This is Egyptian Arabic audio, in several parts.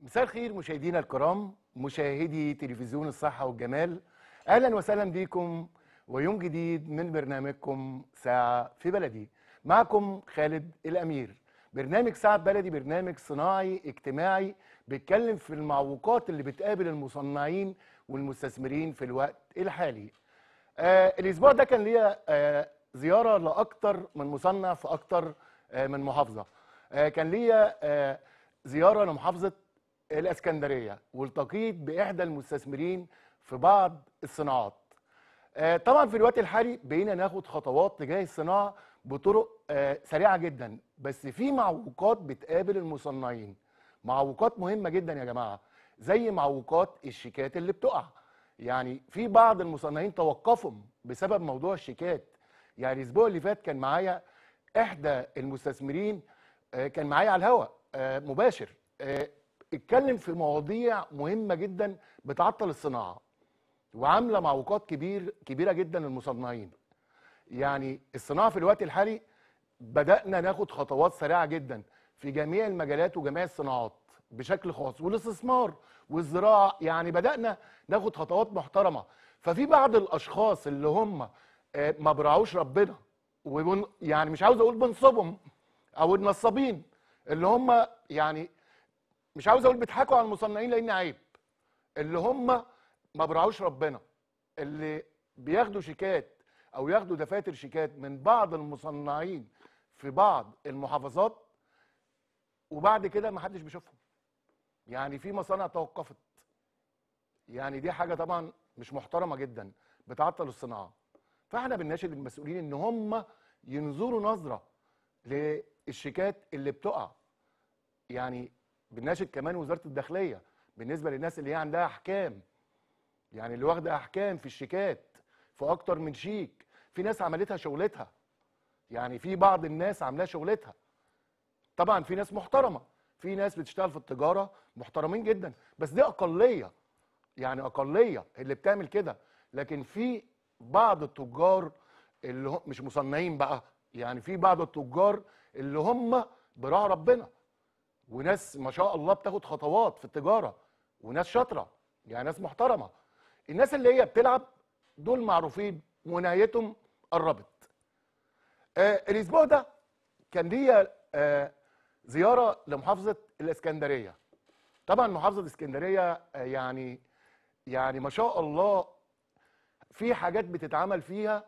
مساء الخير مشاهدينا الكرام مشاهدي تلفزيون الصحة والجمال أهلا وسهلا بكم ويوم جديد من برنامجكم ساعة في بلدي معكم خالد الأمير برنامج ساعة بلدي برنامج صناعي اجتماعي بيتكلم في المعوقات اللي بتقابل المصنعين والمستثمرين في الوقت الحالي آه الأسبوع ده كان ليا آه زيارة لأكتر من مصنع في أكتر آه من محافظة آه كان ليا آه زيارة لمحافظة الاسكندريه والتقيت باحدى المستثمرين في بعض الصناعات. آه، طبعا في الوقت الحالي بقينا ناخد خطوات تجاه الصناعه بطرق آه، سريعه جدا بس في معوقات بتقابل المصنعين. معوقات مهمه جدا يا جماعه زي معوقات الشيكات اللي بتقع. يعني في بعض المصنعين توقفوا بسبب موضوع الشيكات. يعني الاسبوع اللي فات كان معايا احدى المستثمرين آه، كان معايا على الهواء مباشر اتكلم في مواضيع مهمه جدا بتعطل الصناعه وعامله معوقات كبير كبيره جدا للمصنعين يعني الصناعه في الوقت الحالي بدانا ناخد خطوات سريعه جدا في جميع المجالات وجميع الصناعات بشكل خاص والاستثمار والزراعه يعني بدانا ناخد خطوات محترمه ففي بعض الاشخاص اللي هم آه، ما برعوش ربنا وبن يعني مش عاوز اقول بنصبهم او النصابين اللي هم يعني مش عاوز اقول بيضحكوا على المصنعين لان عيب اللي هم ما برعوش ربنا اللي بياخدوا شيكات او ياخدوا دفاتر شيكات من بعض المصنعين في بعض المحافظات وبعد كده ما حدش بيشوفهم يعني في مصانع توقفت يعني دي حاجه طبعا مش محترمه جدا بتعطل الصناعه فاحنا بنناشد المسؤولين ان هم ينظروا نظره للشيكات اللي بتقع يعني بنناشد كمان وزاره الداخليه بالنسبه للناس اللي هي عندها احكام يعني اللي واخده احكام في الشيكات في اكتر من شيك في ناس عملتها شغلتها يعني في بعض الناس عاملاها شغلتها طبعا في ناس محترمه في ناس بتشتغل في التجاره محترمين جدا بس دي اقليه يعني اقليه اللي بتعمل كده لكن في بعض التجار اللي هم مش مصنعين بقى يعني في بعض التجار اللي هم براع ربنا وناس ما شاء الله بتاخد خطوات في التجاره وناس شاطره يعني ناس محترمه الناس اللي هي بتلعب دول معروفين ونهايتهم قربت آه الاسبوع ده كان ليا آه زياره لمحافظه الاسكندريه طبعا محافظه الاسكندريه آه يعني يعني ما شاء الله في حاجات بتتعمل فيها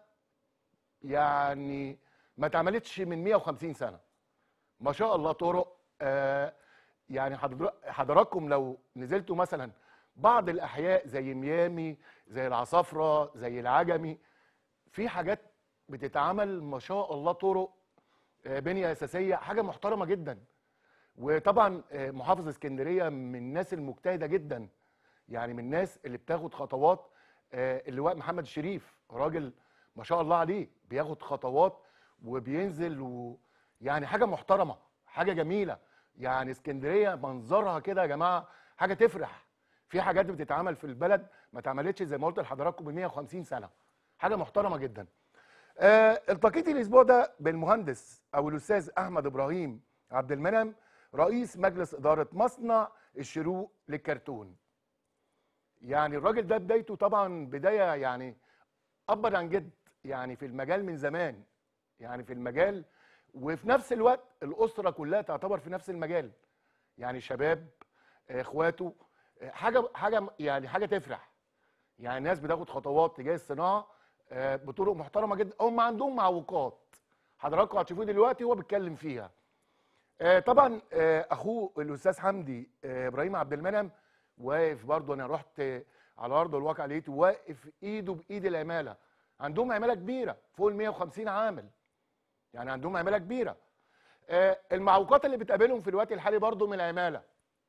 يعني ما اتعملتش من 150 سنه ما شاء الله طرق آه يعني حضر- حضراتكم لو نزلتوا مثلا بعض الاحياء زي ميامي زي العصافره زي العجمي في حاجات بتتعمل ما شاء الله طرق آه، بنيه اساسيه حاجه محترمه جدا وطبعا آه، محافظ اسكندريه من الناس المجتهده جدا يعني من الناس اللي بتاخد خطوات آه، اللواء محمد الشريف راجل ما شاء الله عليه بياخد خطوات وبينزل و يعني حاجه محترمه حاجه جميله يعني اسكندريه منظرها كده يا جماعه حاجه تفرح في حاجات بتتعمل في البلد ما اتعملتش زي ما قلت لحضراتكم من 150 سنه حاجه محترمه جدا آه التقيت الاسبوع ده بالمهندس او الاستاذ احمد ابراهيم عبد المنعم رئيس مجلس اداره مصنع الشروق للكرتون يعني الراجل ده بدايته طبعا بدايه يعني ابا عن جد يعني في المجال من زمان يعني في المجال وفي نفس الوقت الاسره كلها تعتبر في نفس المجال يعني شباب آه، اخواته آه، حاجه حاجه يعني حاجه تفرح يعني الناس بتاخد خطوات تجاه الصناعه آه، بطرق محترمه جدا هم عندهم معوقات حضراتكم هتشوفوه دلوقتي هو بيتكلم فيها آه، طبعا آه، اخوه الاستاذ حمدي آه، ابراهيم عبد المنعم واقف برضه انا رحت آه، على ارض الواقع لقيته واقف ايده بايد العماله عندهم عماله كبيره فوق ال 150 عامل يعني عندهم عماله كبيره آه، المعوقات اللي بتقابلهم في الوقت الحالي برضه من العماله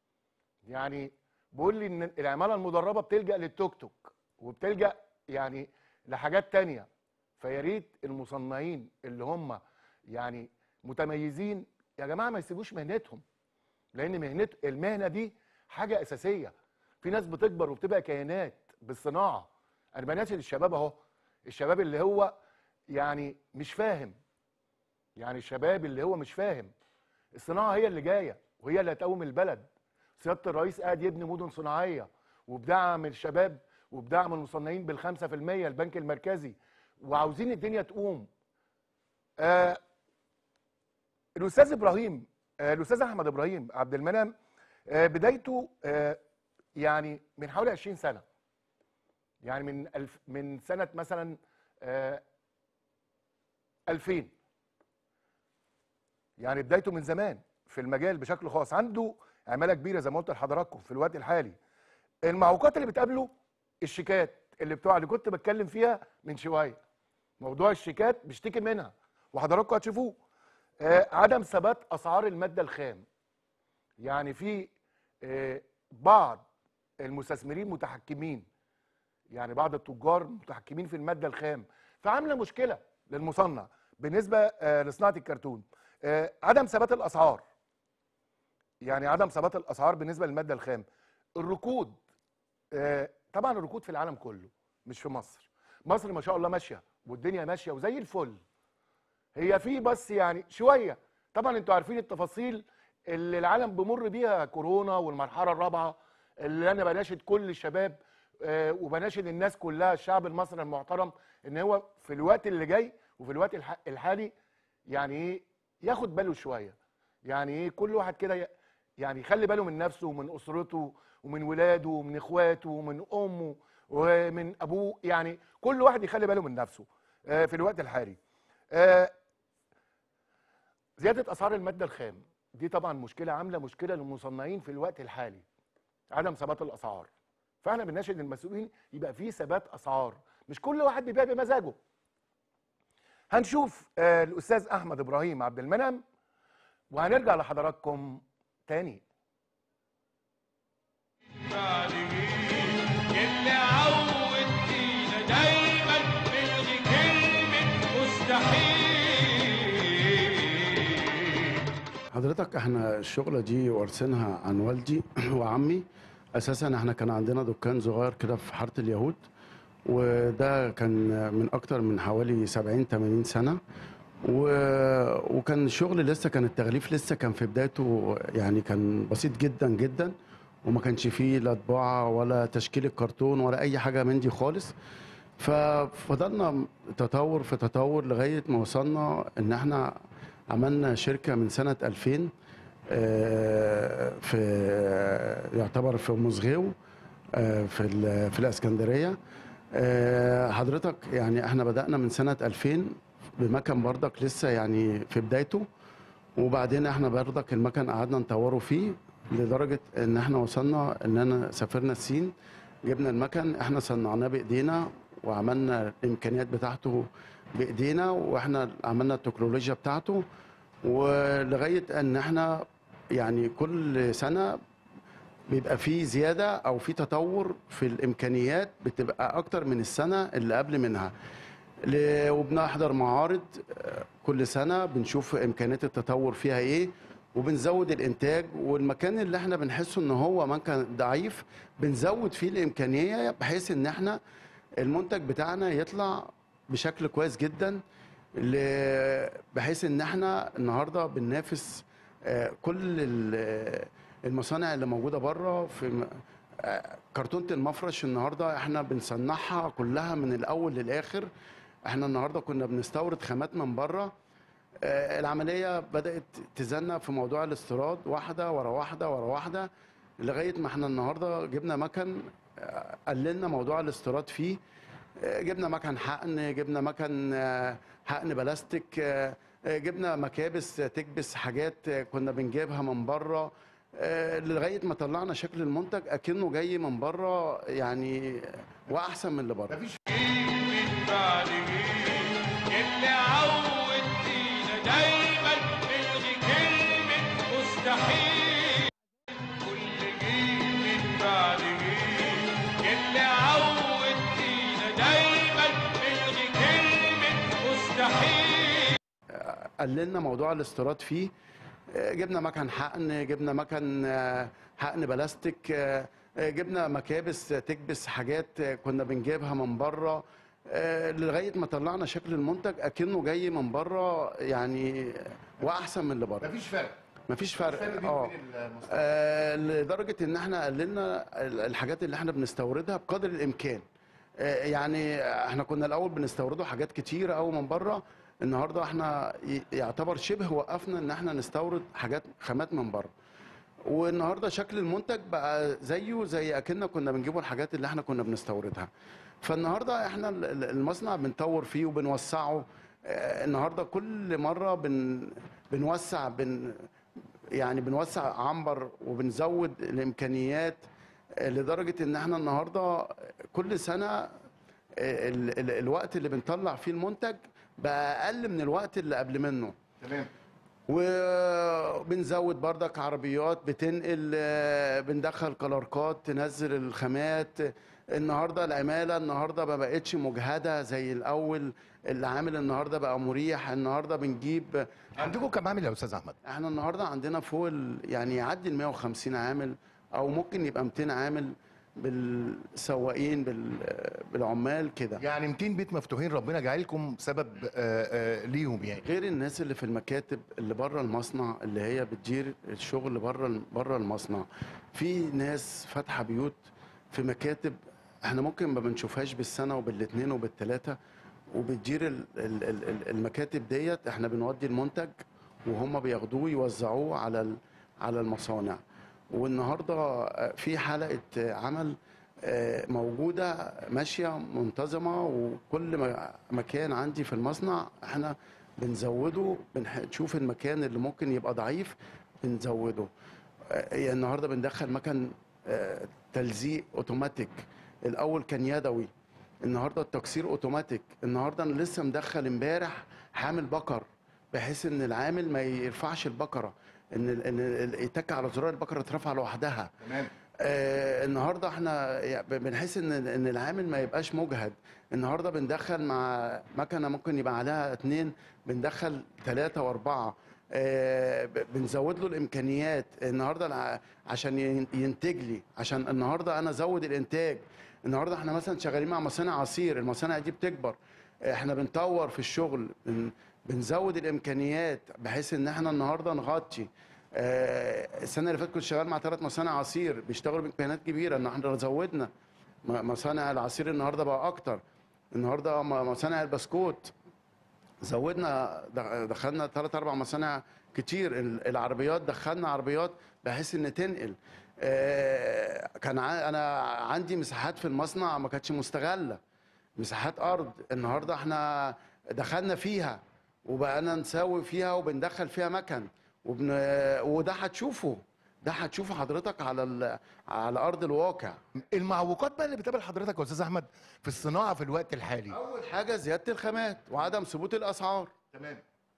يعني بيقول لي ان العماله المدربه بتلجا للتوك توك وبتلجا يعني لحاجات تانية فيا ريت المصنعين اللي هم يعني متميزين يا جماعه ما يسيبوش مهنتهم لان مهنت المهنه دي حاجه اساسيه في ناس بتكبر وبتبقى كيانات بالصناعه انا بناشد الشباب اهو الشباب اللي هو يعني مش فاهم يعني الشباب اللي هو مش فاهم الصناعه هي اللي جايه وهي اللي هتقوم البلد سياده الرئيس قاعد يبني مدن صناعيه وبدعم الشباب وبدعم المصنعين بالخمسة في المية البنك المركزي وعاوزين الدنيا تقوم آه الاستاذ ابراهيم آه الاستاذ احمد ابراهيم عبد المنعم آه بدايته آه يعني من حوالي 20 سنه يعني من الف من سنه مثلا آه 2000 يعني بدايته من زمان في المجال بشكل خاص عنده عماله كبيره زي ما قلت لحضراتكم في الوقت الحالي المعوقات اللي بتقابله الشيكات اللي بتوع اللي كنت بتكلم فيها من شويه موضوع الشيكات بيشتكي منها وحضراتكم هتشوفوه آه عدم ثبات اسعار الماده الخام يعني في آه بعض المستثمرين متحكمين يعني بعض التجار متحكمين في الماده الخام فعامله مشكله للمصنع بالنسبه آه لصناعه الكرتون آه عدم ثبات الاسعار يعني عدم ثبات الاسعار بالنسبه للماده الخام الركود آه طبعا الركود في العالم كله مش في مصر مصر ما شاء الله ماشيه والدنيا ماشيه وزي الفل هي في بس يعني شويه طبعا انتوا عارفين التفاصيل اللي العالم بيمر بيها كورونا والمرحله الرابعه اللي انا بناشد كل الشباب آه وبناشد الناس كلها الشعب المصري المحترم ان هو في الوقت اللي جاي وفي الوقت الح- الحالي يعني ايه ياخد باله شويه يعني ايه كل واحد كده ي- يعني يخلي باله من نفسه ومن اسرته ومن ولاده ومن اخواته ومن امه ومن ابوه يعني كل واحد يخلي باله من نفسه آه، في الوقت الحالي آه، زياده اسعار الماده الخام دي طبعا مشكله عامله مشكله للمصنعين في الوقت الحالي عدم ثبات الاسعار فاحنا بنناشد المسؤولين يبقى في ثبات اسعار مش كل واحد بيبيع بمزاجه هنشوف آه، الاستاذ احمد ابراهيم عبد المنعم وهنرجع لحضراتكم تاني اللي عودتينا دايما نلغي كلمة مستحيل حضرتك احنا الشغلة دي وارثينها عن والدي وعمي اساسا احنا كان عندنا دكان صغير كده في حارة اليهود وده كان من اكتر من حوالي 70 80 سنة و... وكان الشغل لسه كان التغليف لسه كان في بدايته يعني كان بسيط جدا جدا وما كانش فيه لا طباعة ولا تشكيل الكرتون ولا اي حاجة من دي خالص ففضلنا تطور في تطور لغاية ما وصلنا ان احنا عملنا شركة من سنة 2000 آه، في يعتبر في مزغيو آه، في ال- في الاسكندرية آه، حضرتك يعني احنا بدأنا من سنة 2000 بمكن بردك لسه يعني في بدايته وبعدين احنا بردك المكن قعدنا نطوره فيه لدرجة ان احنا وصلنا ان انا سافرنا الصين جبنا المكن احنا صنعناه بايدينا وعملنا الامكانيات بتاعته بايدينا واحنا عملنا التكنولوجيا بتاعته ولغايه ان احنا يعني كل سنه بيبقى في زياده او في تطور في الامكانيات بتبقى اكتر من السنه اللي قبل منها ل- وبنحضر معارض آه، كل سنه بنشوف امكانيات التطور فيها ايه وبنزود الانتاج والمكان اللي احنا بنحسه ان هو مكان ضعيف بنزود فيه الامكانيه بحيث ان احنا المنتج بتاعنا يطلع بشكل كويس جدا ل- بحيث ان احنا النهارده بننافس آه، كل ال- المصانع اللي موجوده بره في م- آه، كرتونه المفرش النهارده احنا بنصنعها كلها من الاول للاخر احنا النهارده كنا بنستورد خامات من بره آه، العمليه بدات تزنق في موضوع الاستيراد واحده ورا واحده ورا واحده لغايه ما احنا النهارده جبنا مكن آه، قللنا موضوع الاستيراد فيه آه، جبنا مكن حقن جبنا مكن آه، حقن بلاستيك آه، آه، جبنا مكابس آه، تكبس حاجات آه، كنا بنجيبها من بره آه، لغايه ما طلعنا شكل المنتج اكنه جاي من بره يعني واحسن من اللي بره من بعد جيل اللي عودتينا دايما نلغي كلمة مستحيل كل جيل من بعد جيل اللي عودتينا دايما نلغي كلمة مستحيل قللنا موضوع الاستيراد فيه آه، جبنا مكن حقن جبنا مكن آه، حقن بلاستيك آه، آه، جبنا مكابس آه، تكبس حاجات آه، كنا بنجيبها من بره آه، لغايه ما طلعنا شكل المنتج اكنه جاي من بره يعني واحسن من اللي بره مفيش فرق مفيش فرق اه آه، لدرجه ان احنا قللنا ال- الحاجات اللي احنا بنستوردها بقدر الامكان آه، يعني احنا كنا الاول بنستورده حاجات كتيره قوي من بره النهارده احنا ي- يعتبر شبه وقفنا ان احنا نستورد حاجات خامات من بره والنهارده شكل المنتج بقى زيه زي اكننا كنا بنجيبه الحاجات اللي احنا كنا بنستوردها فالنهارده احنا ال- ال- المصنع بنطور فيه وبنوسعه آه، النهارده كل مره بن بنوسع بن يعني بنوسع عنبر وبنزود الامكانيات آه، لدرجه ان احنا النهارده كل سنه آه، ال- ال- الوقت اللي بنطلع فيه المنتج بقى اقل من الوقت اللي قبل منه تمام وبنزود بردك عربيات بتنقل آه، بندخل كلاركات تنزل الخامات النهارده العماله النهارده ما بقتش مجهده زي الاول العامل النهارده بقى مريح النهارده بنجيب عندكم كم عامل يا استاذ احمد احنا النهارده عندنا فوق ال- يعني يعدي ال 150 عامل او ممكن يبقى 200 عامل بالسواقين بال- بالعمال كده يعني 200 بيت مفتوحين ربنا جعلكم سبب آه، آه، ليهم يعني غير الناس اللي في المكاتب اللي بره المصنع اللي هي بتدير الشغل بره بره المصنع في ناس فاتحه بيوت في مكاتب احنا ممكن ما بنشوفهاش بالسنه وبالاثنين وبالثلاثه وبتدير ال- ال- ال- ال- المكاتب ديت احنا بنودي المنتج وهم بياخدوه يوزعوه على ال- على المصانع والنهارده آه، في حلقه آه، عمل آه، موجوده ماشيه منتظمه وكل ما- مكان عندي في المصنع احنا بنزوده بنشوف المكان اللي ممكن يبقى ضعيف بنزوده آه، يعني النهارده بندخل مكن آه، تلزيق اوتوماتيك الاول كان يدوي النهارده التكسير اوتوماتيك النهارده انا لسه مدخل امبارح حامل بكر بحيث ان العامل ما يرفعش البكره ان ال- ان ال- يتك على زرار البكره ترفع لوحدها تمام آه النهارده احنا يعني بنحس ان ان العامل ما يبقاش مجهد النهارده بندخل مع مكنه ممكن يبقى عليها اتنين بندخل ثلاثه واربعه آه ب- بنزود له الامكانيات النهارده الع- عشان ين- ينتج لي عشان النهارده انا ازود الانتاج النهارده احنا مثلا شغالين مع مصانع عصير المصانع دي بتكبر احنا بنطور في الشغل بن بنزود الامكانيات بحيث ان احنا النهارده نغطي آه، السنه اللي فاتت كنت شغال مع ثلاث مصانع عصير بيشتغلوا بامكانيات كبيره ان احنا زودنا م- مصانع العصير النهارده بقى اكتر النهارده م- مصانع البسكوت زودنا د- دخلنا ثلاث اربع مصانع كتير ال- العربيات دخلنا عربيات بحيث ان تنقل آه، كان ع- انا عندي مساحات في المصنع ما كانتش مستغله مساحات ارض النهارده احنا دخلنا فيها وبقينا نساوي فيها وبندخل فيها مكن وبن... وده هتشوفه ده هتشوفه حضرتك على ال... على ارض الواقع المعوقات بقى اللي بتقابل حضرتك يا استاذ احمد في الصناعه في الوقت الحالي اول حاجه زياده الخامات وعدم ثبوت الاسعار تمام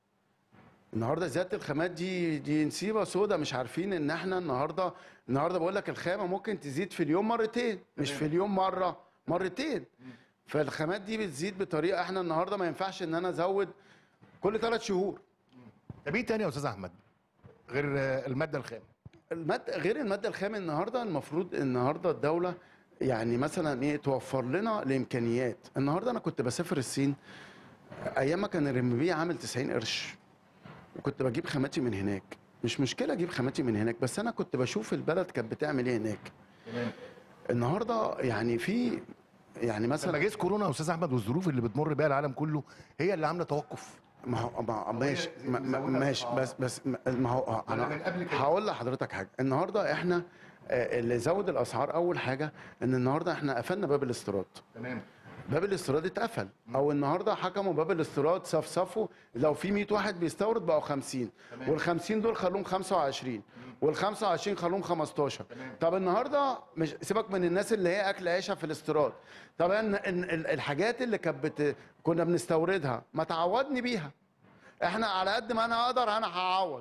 النهارده زياده الخامات دي دي نسيبه سودا مش عارفين ان احنا النهارده النهارده بقول لك الخامه ممكن تزيد في اليوم مرتين مش في اليوم مره مرتين فالخامات دي بتزيد بطريقه احنا النهارده ما ينفعش ان انا ازود كل ثلاث شهور طب ايه تاني يا استاذ احمد غير آه، الماده الخام المادة غير المادة الخام النهارده المفروض النهارده الدولة يعني مثلا ايه توفر لنا الامكانيات النهارده انا كنت بسافر الصين ايام ما كان الرمبيه عامل 90 قرش وكنت بجيب خاماتي من هناك مش مشكله اجيب خاماتي من هناك بس انا كنت بشوف البلد كانت بتعمل ايه هناك تمام النهارده يعني في يعني لما مثلا جه كورونا يا استاذ احمد والظروف اللي بتمر بيها العالم كله هي اللي عامله توقف ما هو ما- ماشي زي- ما- ما- زودها ماشي الأسعار. بس بس ما هو ولا من قبل انا كده؟ هقول لحضرتك حاجه النهارده احنا آه، اللي زود الاسعار اول حاجه ان النهارده احنا قفلنا باب الاستيراد تمام باب الاستيراد اتقفل او النهارده حكموا باب الاستيراد صفصفوا لو في 100 واحد بيستورد بقوا 50 تمام. وال 50 دول خلوهم 25 وال 25 خلوهم 15 تمام. طب النهارده مش سيبك من الناس اللي هي اكل عيشها في الاستيراد طب إن- إن ال- الحاجات اللي كانت بت... كنا بنستوردها ما تعوضني بيها احنا على قد ما انا اقدر انا هعوض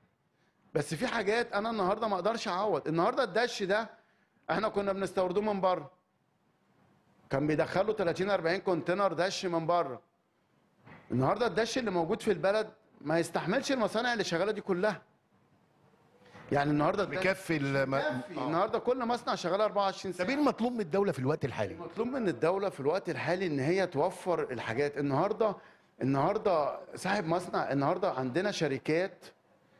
بس في حاجات انا النهارده ما اقدرش اعوض النهارده الدش ده احنا كنا بنستورده من بره كان بيدخلوا 30 40 كونتينر دش من بره النهارده الدش اللي موجود في البلد ما يستحملش المصانع اللي شغاله دي كلها يعني النهارده الدش مكفي الم... مكفي. النهارده كل مصنع شغال 24 طب ساعه ايه المطلوب من الدوله في الوقت الحالي مطلوب من الدولة في الوقت الحالي إن هي توفر الحاجات النهاردة النهاردة صاحب مصنع النهاردة عندنا شركات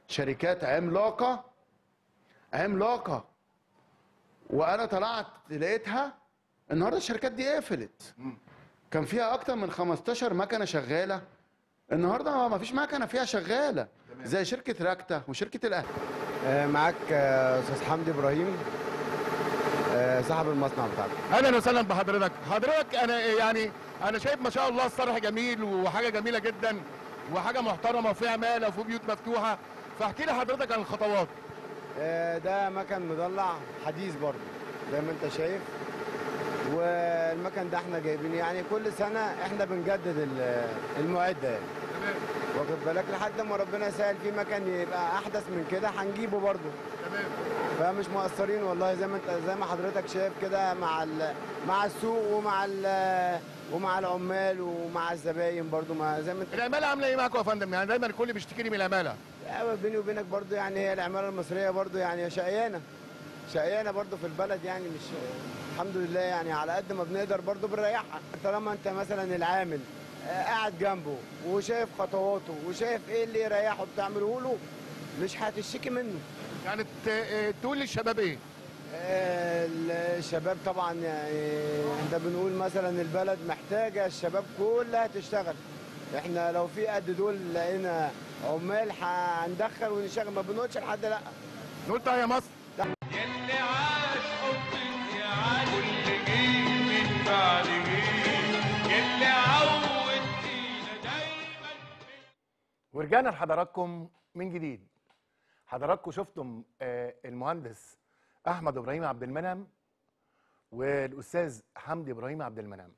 شركات عملاقه عملاقه وانا طلعت لقيتها النهارده الشركات دي قفلت كان فيها اكتر من 15 مكنه شغاله النهارده ما فيش مكنه فيها شغاله زي شركه راكتا وشركه الاهلي آه، معاك آه، استاذ حمدي ابراهيم آه، صاحب المصنع بتاعك اهلا وسهلا بحضرتك حضرتك انا يعني انا شايف ما شاء الله الصرح جميل وحاجه جميله جدا وحاجه محترمه وفي عماله وفي بيوت مفتوحه فاحكي لي حضرتك عن الخطوات آه، ده مكن مضلع حديث برضه زي ما انت شايف والمكن ده احنا جايبينه يعني كل سنه احنا بنجدد ال- المعده يعني تمام واخد بالك لحد ما ربنا يسهل في مكن يبقى احدث من كده هنجيبه برضه تمام فمش مقصرين والله زي ما انت زي ما حضرتك شايف كده مع ال- مع السوق ومع ال- ومع العمال ومع الزباين برضه مع زي ما انت العماله عامله ايه معاكم يا فندم يعني دايما الكل بيشتكي لي من العماله ايوه بيني وبينك برضو يعني هي العماله المصريه برضو يعني شقيانه شقيانه برضو في البلد يعني مش الحمد لله يعني على قد ما بنقدر برضو بنريحها طالما انت مثلا العامل آه، قاعد جنبه وشايف خطواته وشايف ايه اللي يريحه بتعمله له مش هتشتكي منه يعني ت- تقول للشباب ايه آه، الشباب طبعا يعني احنا بنقول مثلا البلد محتاجه الشباب كلها تشتغل احنا لو في قد دول لقينا عمال هندخل ونشغل ما بنقولش لحد لا نقول يا مصر يلي عاش حب الزعال كل جيل من بعد جيل يلي عودتينا دايما ورجعنا لحضراتكم من جديد حضراتكم شفتم آه، المهندس احمد ابراهيم عبد المنعم والاستاذ حمدي ابراهيم عبد المنعم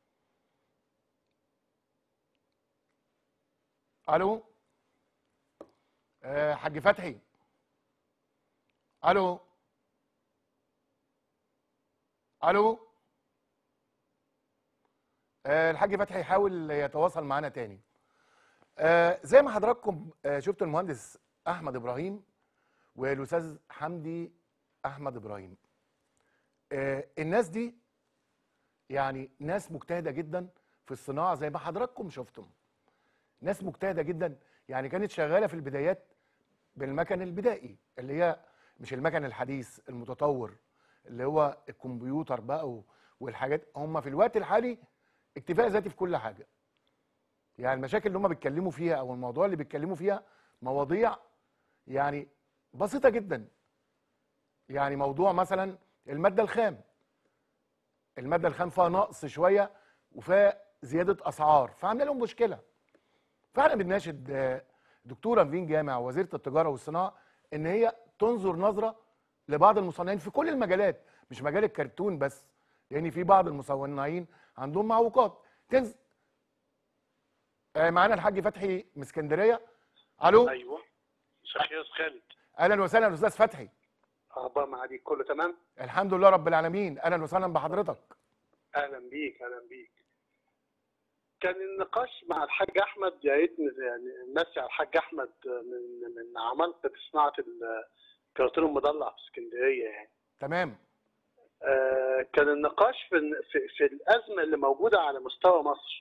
الو آه، حاج فتحي الو الو آه، الحاج فتحي يحاول يتواصل معنا تاني آه زي ما حضراتكم آه شفتوا المهندس احمد ابراهيم والاستاذ حمدي احمد ابراهيم آه الناس دي يعني ناس مجتهده جدا في الصناعه زي ما حضراتكم شفتم ناس مجتهده جدا يعني كانت شغاله في البدايات بالمكن البدائي اللي هي مش المكن الحديث المتطور اللي هو الكمبيوتر بقى و- والحاجات هم في الوقت الحالي اكتفاء ذاتي في كل حاجه يعني المشاكل اللي هم بيتكلموا فيها او الموضوع اللي بيتكلموا فيها مواضيع يعني بسيطه جدا يعني موضوع مثلا الماده الخام الماده الخام فيها نقص شويه وفيها زياده اسعار فعامله لهم مشكله فاحنا بنناشد آه، دكتوره نفين جامع وزيره التجاره والصناعه ان هي تنظر نظره لبعض المصنعين في كل المجالات مش مجال الكرتون بس لان في بعض المصنعين عندهم معوقات تنزل آه، معانا الحاج فتحي من اسكندريه الو ايوه مساء الخير يا أستاذ خالد اهلا وسهلا استاذ فتحي اخبار معاليك كله تمام الحمد لله رب العالمين اهلا وسهلا بحضرتك اهلا بيك اهلا بيك كان النقاش مع الحاج احمد يا ريت ن- يعني نمسي على الحاج احمد من من عمالقه صناعه الكرتون المضلع في اسكندريه يعني تمام آه، كان النقاش في في, في الازمه اللي موجوده على مستوى مصر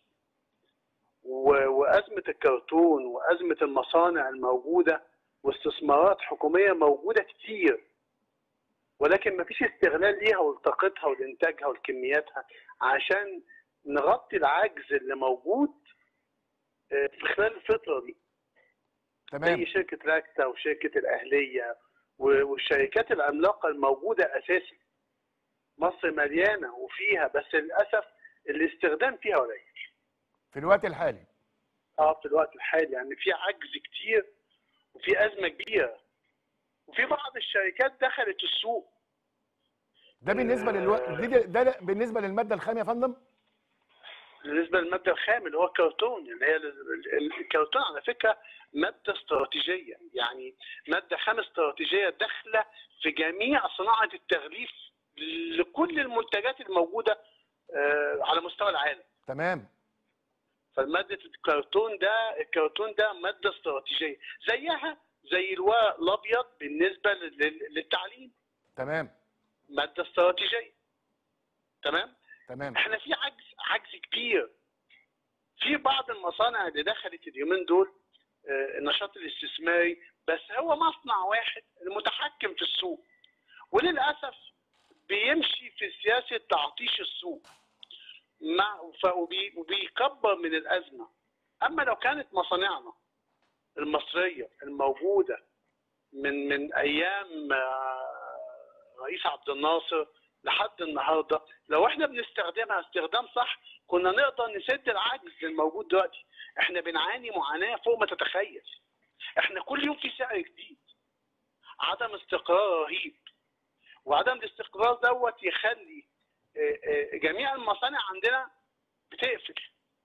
و- وازمه الكرتون وازمه المصانع الموجوده واستثمارات حكوميه موجوده كتير ولكن مفيش استغلال ليها ولطاقتها ولانتاجها ولكمياتها عشان نغطي العجز اللي موجود آه، في خلال الفتره دي تمام زي شركه راكتا وشركه الاهليه و- والشركات العملاقه الموجوده اساسا مصر مليانه وفيها بس للاسف الاستخدام فيها قليل في الوقت الحالي اه في الوقت الحالي يعني في عجز كتير وفي ازمه كبيره وفي بعض الشركات دخلت السوق ده بالنسبه للوقت ده, ده بالنسبه للماده الخام يا فندم بالنسبه للماده الخام اللي هو الكرتون اللي هي ال- ال- الكرتون على فكره ماده استراتيجيه يعني ماده خام استراتيجيه داخله في جميع صناعه التغليف لكل المنتجات الموجوده آه، على مستوى العالم تمام فمادة الكرتون ده الكرتون ده مادة استراتيجية زيها زي الورق الأبيض بالنسبة لل- للتعليم تمام مادة استراتيجية تمام تمام احنا في عجز عجز كبير في بعض المصانع اللي دخلت اليومين دول آه، النشاط الاستثماري بس هو مصنع واحد المتحكم في السوق وللاسف بيمشي في سياسه تعطيش السوق مع ف- وبي- وبيكبر من الازمه اما لو كانت مصانعنا المصريه الموجوده من من ايام آه، رئيس عبد الناصر لحد النهارده لو احنا بنستخدمها استخدام صح كنا نقدر نسد العجز الموجود دلوقتي احنا بنعاني معاناه فوق ما تتخيل احنا كل يوم في سعر جديد عدم استقرار رهيب وعدم الاستقرار دوت يخلي آه، آه، جميع المصانع عندنا بتقفل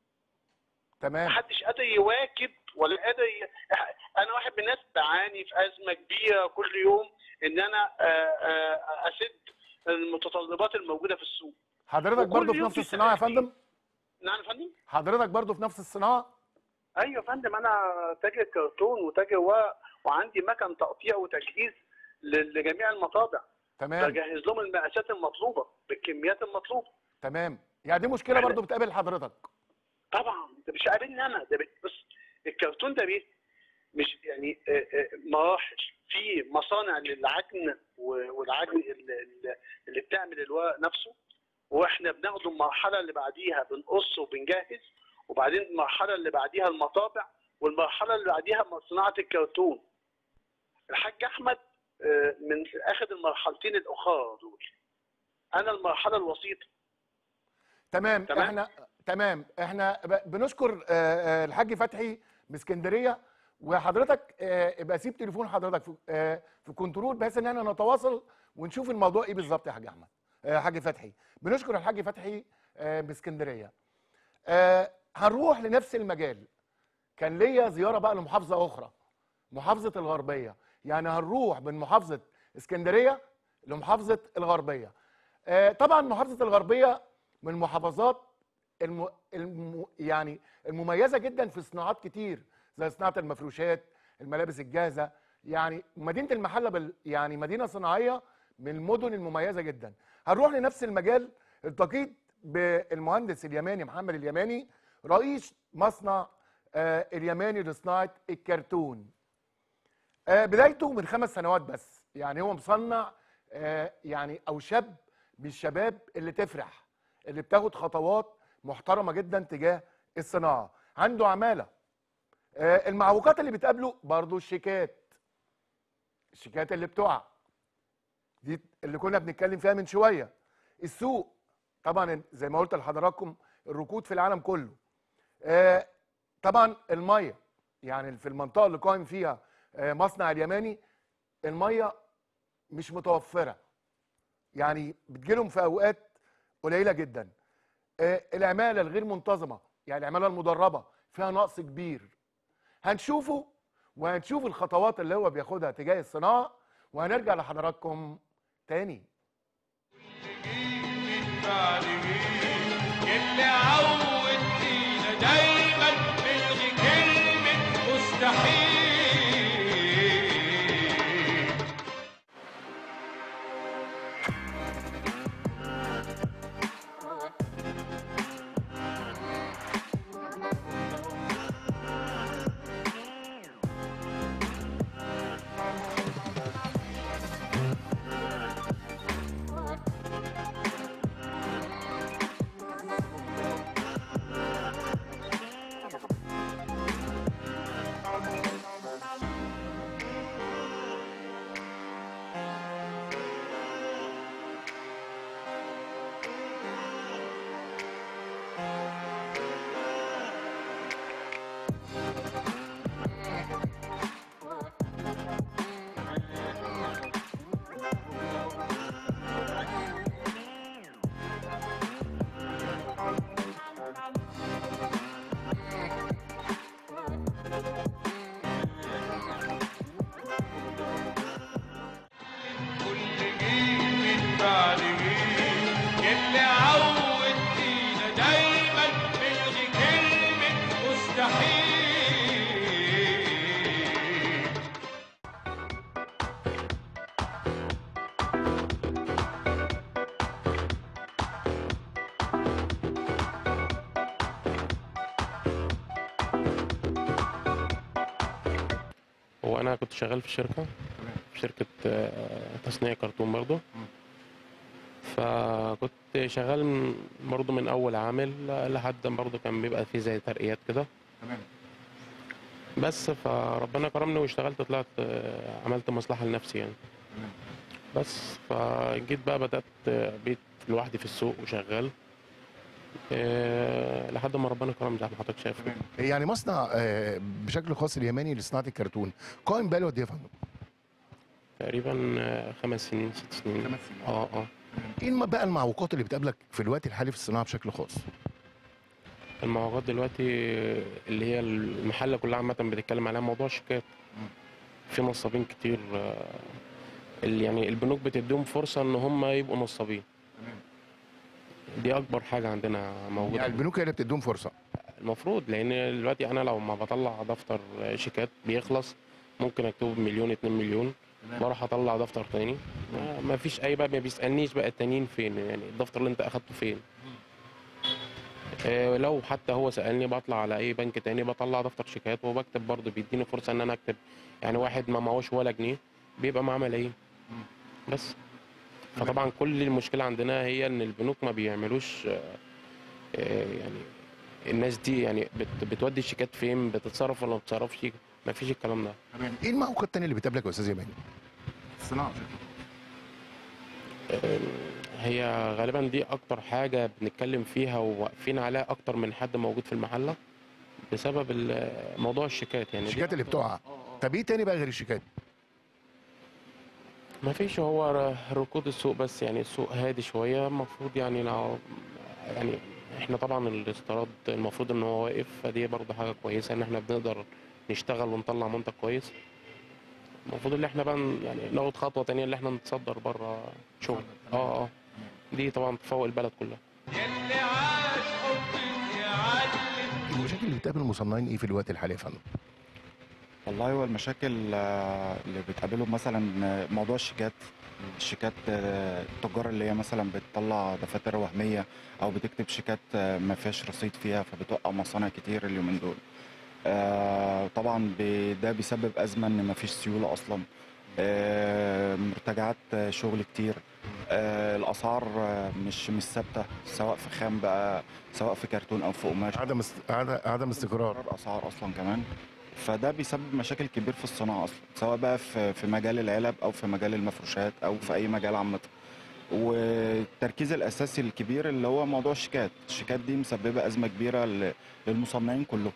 تمام محدش قادر يواكب ولا قادر ي... انا واحد من الناس بعاني في ازمه كبيره كل يوم ان انا آه، آه، اسد المتطلبات الموجوده في السوق حضرتك وكل برضو في يوم نفس في الصناعه يا سعر فندم نعم يا فندم حضرتك برضو في نفس الصناعه ايوه يا فندم انا تاجر كرتون وتاجر ورق وعندي مكن تقطيع وتجهيز ل- لجميع المطابع تمام بجهز لهم المقاسات المطلوبه بالكميات المطلوبه تمام يعني دي مشكله إحنا- برضو بتقابل حضرتك طبعا ده مش قابلني انا ده بي- بص الكرتون ده بيه مش يعني آه، آه، مراحل في مصانع للعجن و- والعجن اللي, اللي- اللي بتعمل الورق نفسه واحنا بناخده المرحله اللي بعديها بنقص وبنجهز وبعدين المرحله اللي بعديها المطابع والمرحله اللي بعديها صناعه الكرتون الحاج احمد آه، من اخذ المرحلتين الاخرى دول انا المرحله الوسيطه تمام, تمام. احنا تمام احنا ب- بنشكر آه، آه، الحاج فتحي من اسكندريه وحضرتك آه، ابقى سيب تليفون حضرتك في آه، في كنترول بحيث ان احنا نتواصل ونشوف الموضوع ايه بالظبط يا حاج احمد آه، حاج فتحي بنشكر الحاج فتحي آه، باسكندريه آه، هنروح لنفس المجال كان ليا زياره بقى لمحافظه اخرى محافظه الغربيه يعني هنروح من محافظه اسكندريه لمحافظه الغربيه آه، طبعا محافظه الغربيه من المحافظات الم... الم... يعني المميزه جدا في صناعات كتير زي صناعه المفروشات الملابس الجاهزه يعني مدينه المحله بال... يعني مدينه صناعيه من المدن المميزه جدا هنروح لنفس المجال التقيت بالمهندس اليماني محمد اليماني رئيس مصنع آه اليماني لصناعه الكرتون آه بدايته من خمس سنوات بس يعني هو مصنع آه يعني او شاب من الشباب اللي تفرح اللي بتاخد خطوات محترمه جدا تجاه الصناعه عنده عماله آه المعوقات اللي بتقابله برضه الشيكات الشيكات اللي بتقع دي اللي كنا بنتكلم فيها من شويه السوق طبعا زي ما قلت لحضراتكم الركود في العالم كله آه طبعا الميه يعني في المنطقه اللي قائم فيها آه مصنع اليماني الميه مش متوفره يعني بتجيلهم في اوقات قليله جدا آه العماله الغير منتظمه يعني العماله المدربه فيها نقص كبير هنشوفه وهنشوف الخطوات اللي هو بياخدها تجاه الصناعه وهنرجع لحضراتكم تاني من بعد جيل اللي عودتينا دايما نلغي كلمة مستحيل وانا كنت شغال في شركه في شركه آه، تصنيع كرتون برضه فكنت شغال من- برضه من اول عامل لحد برضه كان بيبقى فيه زي ترقيات كده تمام بس فربنا كرمني واشتغلت طلعت آه، عملت مصلحه لنفسي يعني تمام. بس فجيت بقى بدات آه، بقيت لوحدي في السوق وشغال آه، لحد ما ربنا كرم زي ما حضرتك شايف كده. يعني مصنع آه، بشكل خاص اليماني لصناعه الكرتون قائم بقاله قد ايه يا فندم؟ تقريبا آه، خمس سنين ست سنين خمس سنين. اه اه ايه الم- بقى المعوقات اللي بتقابلك في الوقت الحالي في الصناعه بشكل خاص؟ المعوقات دلوقتي اللي هي المحله كلها عامه بتتكلم عليها موضوع الشيكات في نصابين كتير آه، اللي يعني البنوك بتديهم فرصه ان هم يبقوا نصابين دي اكبر حاجه عندنا موجوده يعني البنوك هي اللي بتديهم فرصه المفروض لان دلوقتي انا لو ما بطلع دفتر شيكات بيخلص ممكن اكتبه بمليون اتنين مليون بروح اطلع دفتر تاني ما- ما فيش اي بقى ما بيسالنيش بقى التانيين فين يعني الدفتر اللي انت اخدته فين آه، لو حتى هو سالني بطلع على اي بنك تاني بطلع دفتر شيكات وبكتب برضه بيديني فرصه ان انا اكتب يعني واحد ما معهوش ولا جنيه بيبقى معاه ملايين بس فطبعا كل المشكله عندنا هي ان البنوك ما بيعملوش آه، آه، يعني الناس دي يعني بت بتودي الشيكات فين بتتصرف ولا ما بتتصرفش ما فيش الكلام ده تمام ايه المعوقات التانيه اللي بتقابلك يا استاذ يماني؟ الصناعه آه، هي غالبا دي اكتر حاجه بنتكلم فيها وواقفين عليها اكتر من حد موجود في المحله بسبب ال- موضوع الشيكات يعني دي الشيكات اللي بتقع طب ايه تاني بقى غير الشيكات؟ ما فيش هو ر- ركود السوق بس يعني السوق هادي شوية المفروض يعني لو يعني احنا طبعا الاستيراد المفروض ان هو واقف فدي برضه حاجة كويسة ان احنا بنقدر نشتغل ونطلع منتج كويس المفروض ان احنا بقى ن- يعني ناخد خطوة تانية اللي احنا نتصدر بره شغل اه اه دي طبعا تفوق البلد كلها يلي عاش حبك يعلم المشاكل اللي بتقابل المصنعين ايه في الوقت الحالي يا فندم؟ والله هو المشاكل آه، اللي بتقابلهم مثلا آه، موضوع الشيكات الشيكات آه، التجار اللي هي مثلا بتطلع دفاتر وهمية أو بتكتب شيكات آه، ما فيهاش رصيد فيها فبتوقع مصانع كتير اليومين دول آه، طبعا ب- ده بيسبب أزمة إن ما فيش سيولة أصلا آه، مرتجعات آه، شغل كتير آه، الأسعار آه، مش مش ثابتة سواء في خام بقى سواء في كرتون أو في قماش عدم است... عد- عدم استقرار استقرار اسعار اصلا كمان فده بيسبب مشاكل كبير في الصناعه اصلا سواء بقى في في مجال العلب او في مجال المفروشات او في اي مجال عامه والتركيز الاساسي الكبير اللي هو موضوع الشيكات الشيكات دي مسببه ازمه كبيره ل- للمصنعين كلهم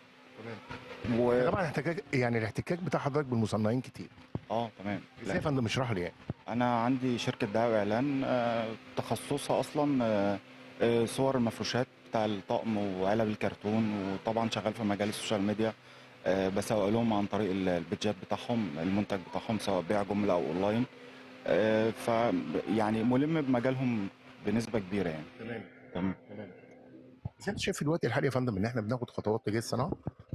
و... طبعا احتكاك يعني الاحتكاك بتاع حضرتك بالمصنعين كتير اه تمام ازاي يا فندم اشرح لي يعني انا عندي شركه دعايه واعلان آه، تخصصها اصلا آه، آه، صور المفروشات بتاع الطقم وعلب الكرتون وطبعا شغال في مجال السوشيال ميديا آه، بسوق لهم عن طريق ال- البيدجات بتاعهم المنتج بتاعهم سواء بيع جمله او اونلاين آه، ف يعني ملم بمجالهم بنسبه كبيره يعني تمام تمام ازاي انت شايف في الوقت الحالي يا فندم ان احنا بناخد خطوات تجاه الصناعه؟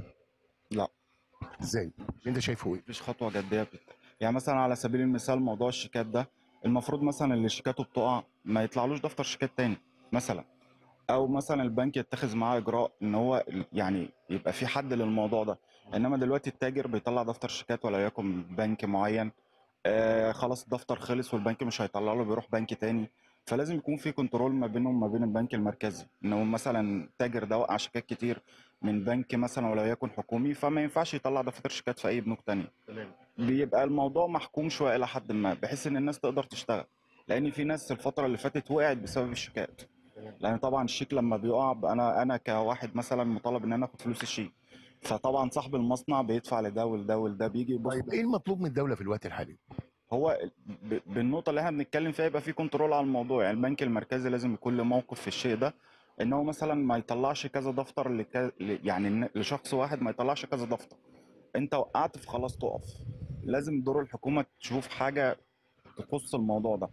لا ازاي؟ انت شايفه ايه؟ مفيش خطوه جديه بت... يعني مثلا على سبيل المثال موضوع الشيكات ده المفروض مثلا اللي شيكاته بتقع ما يطلعلوش دفتر شيكات تاني مثلا او مثلا البنك يتخذ معاه اجراء ان هو يعني يبقى في حد للموضوع ده انما دلوقتي التاجر بيطلع دفتر شيكات ولا يكن بنك معين آه خلاص الدفتر خلص والبنك مش هيطلع له بيروح بنك تاني فلازم يكون في كنترول ما بينهم وما بين البنك المركزي ان هو مثلا التاجر ده وقع شيكات كتير من بنك مثلا ولا يكن حكومي فما ينفعش يطلع دفاتر شيكات في اي بنوك تانية بيبقى الموضوع محكوم شويه الى حد ما بحيث ان الناس تقدر تشتغل لان في ناس الفتره اللي فاتت وقعت بسبب الشيكات لان طبعا الشيك لما بيقع بقى انا انا كواحد مثلا مطالب ان انا اخد فلوس الشيك فطبعا صاحب المصنع بيدفع لده ولده ولده بيجي يبص طيب ايه المطلوب من الدوله في الوقت الحالي؟ هو ب- بالنقطه اللي احنا بنتكلم فيها يبقى في كنترول على الموضوع يعني البنك المركزي لازم يكون له موقف في الشيء ده ان هو مثلا ما يطلعش كذا دفتر لك... ل- يعني إن لشخص واحد ما يطلعش كذا دفتر انت وقعت فخلاص تقف لازم دور الحكومه تشوف حاجه تخص الموضوع ده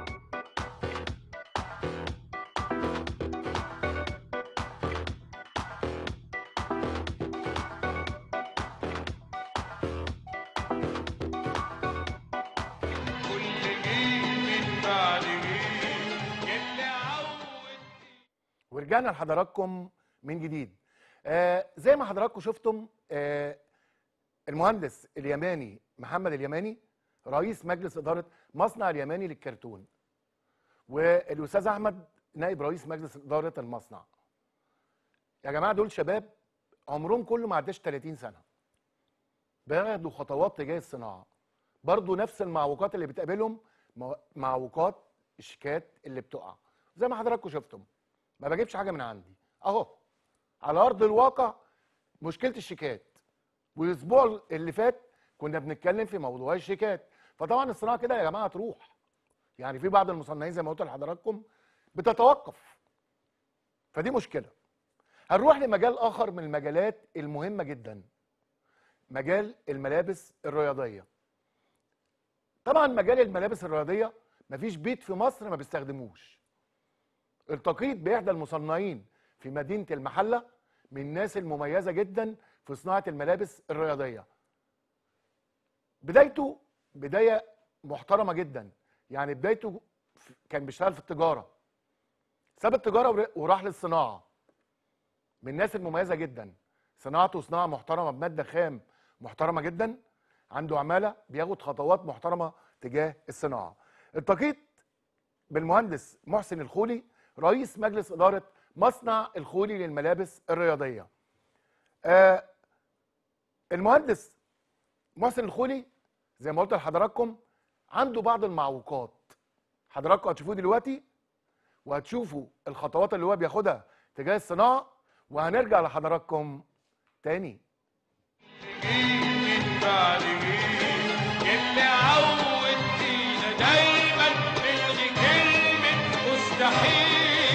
كل جيل من بعد جيل يلي عود ورجعنا لحضراتكم من جديد آه زي ما حضراتكم شفتم آه المهندس اليماني محمد اليماني رئيس مجلس اداره مصنع اليماني للكرتون والاستاذ احمد نائب رئيس مجلس اداره المصنع يا جماعه دول شباب عمرهم كله ما عداش 30 سنه بياخدوا خطوات تجاه الصناعه برضو نفس المعوقات اللي بتقابلهم مع- معوقات الشيكات اللي بتقع زي ما حضراتكم شفتم ما بجيبش حاجه من عندي اهو على ارض الواقع مشكله الشيكات والاسبوع اللي فات كنا بنتكلم في موضوع الشيكات فطبعا الصناعه كده يا جماعه تروح يعني في بعض المصنعين زي ما قلت لحضراتكم بتتوقف فدي مشكله هنروح لمجال اخر من المجالات المهمه جدا مجال الملابس الرياضيه طبعا مجال الملابس الرياضيه مفيش بيت في مصر ما بيستخدموش التقيت باحدى المصنعين في مدينه المحله من الناس المميزه جدا في صناعه الملابس الرياضيه بدايته بدايه محترمه جدا يعني بدايته في- كان بيشتغل في التجاره ساب التجاره ور- وراح للصناعه من الناس المميزه جدا صناعته صناعه محترمه بماده خام محترمه جدا عنده عماله بياخد خطوات محترمه تجاه الصناعه التقيت بالمهندس محسن الخولي رئيس مجلس اداره مصنع الخولي للملابس الرياضيه آه المهندس محسن الخولي زي ما قلت لحضراتكم عنده بعض المعوقات حضراتكم هتشوفوه دلوقتي وهتشوفوا الخطوات اللي هو بياخدها تجاه الصناعه وهنرجع لحضراتكم تاني من بعد جيل اللي عودتينا دايما نلغي كلمة مستحيل